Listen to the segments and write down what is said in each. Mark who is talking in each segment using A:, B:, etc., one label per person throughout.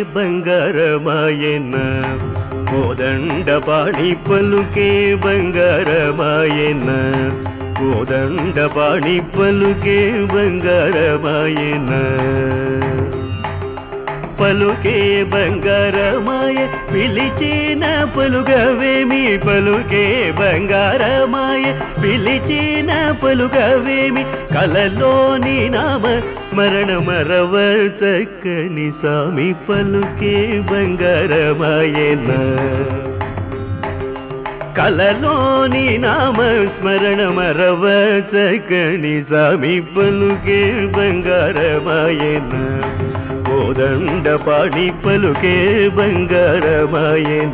A: బంగారమాయన కోదండ పాణి పలుకే బంగారమాయన కోదండ పాణి పలుకే బంగారమాయన పలుకే బంగారమాయ పిలిచిన పలుగవేమి పలుకే బంగారమాయ పిలిచిన పలుగవేమి కలలోని నామ స్మరణ మరవ చక్కని స్వామి పలుకే బంగారమాయన కలలోని నామ స్మరణ మరవ చక్కని స్వామి పలుకే బంగారమాయన కోదండ పాడి పలుకే బంగారమాయన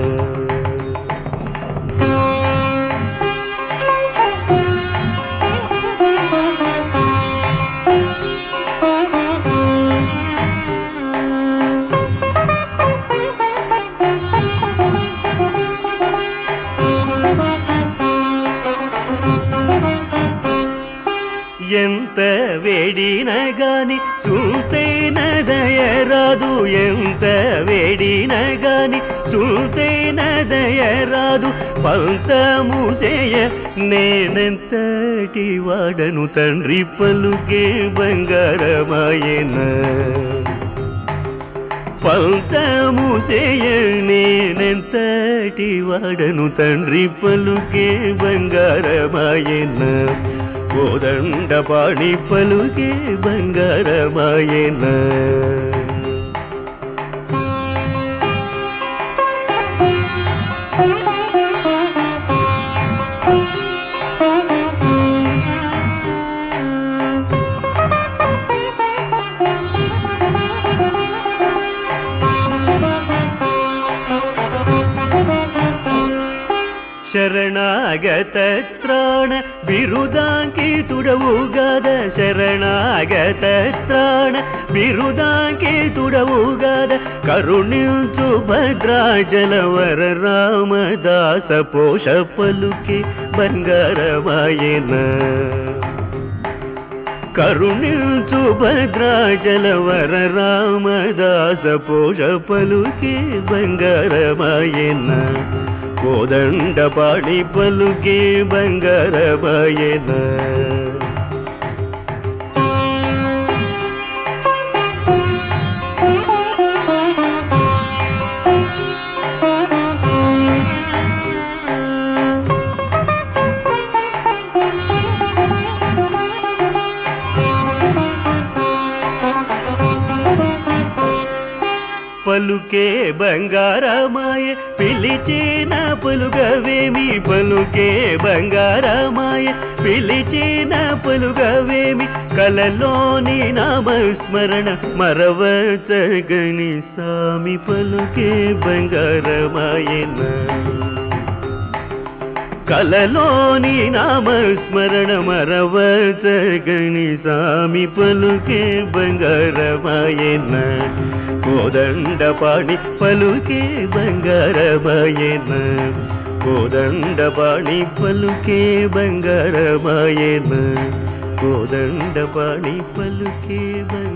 A: ఎంత వేడిన గాని చూసైన దయరాదు ఎంత వేడిన గాని చూసైన దయరాదు పంతము చేయ నేనెంతటి వాడను తండ్రి పలుకే బంగారమాయన పంతము చేయ నేనెంతటి వాడను తండ్రి పలుకే బంగారమాయన కోదండ పాణి పలుకే బంగారమాయన ಶರಣಾಗತ ತ್ರಾಣ ಬಿರುದಾಂಕಿತುಡವುಗಾದ ಶರಣಾಗತ ತ್ರಾಣ ಬಿರುದಾಂಕಿತುಡವುಗಾದ ಕರುಣಿಂಚು ಭದ್ರಾಜಲವರ ರಾಮದಾಸ ಪೋಷ ಪಲುಕೆ ಬಂಗಾರವಾಯನ కరుణించు భద్రాచలవర రామదాస పోష పలుకే బంగారమాయన కోదండ పాడి పలుకే బంగారమాయన పలుకే బంగారమాయ పిలిచిన పలుగవేమి పలుకే బంగారమాయ పిలిచిన పలుగవేమి కలలోని నామస్మరణ మరవ సగని సామి పలుకే బంగారమాయన కలలోని నామస్మరణ మరవ సగని సామి పలుకే బంగారమాయన కోదండ పాణి పలుకే బంగారమాయన కోదండ పాణి పలుకే బంగారమాయన కోదండ పాణి పలుకే బంగారమాయన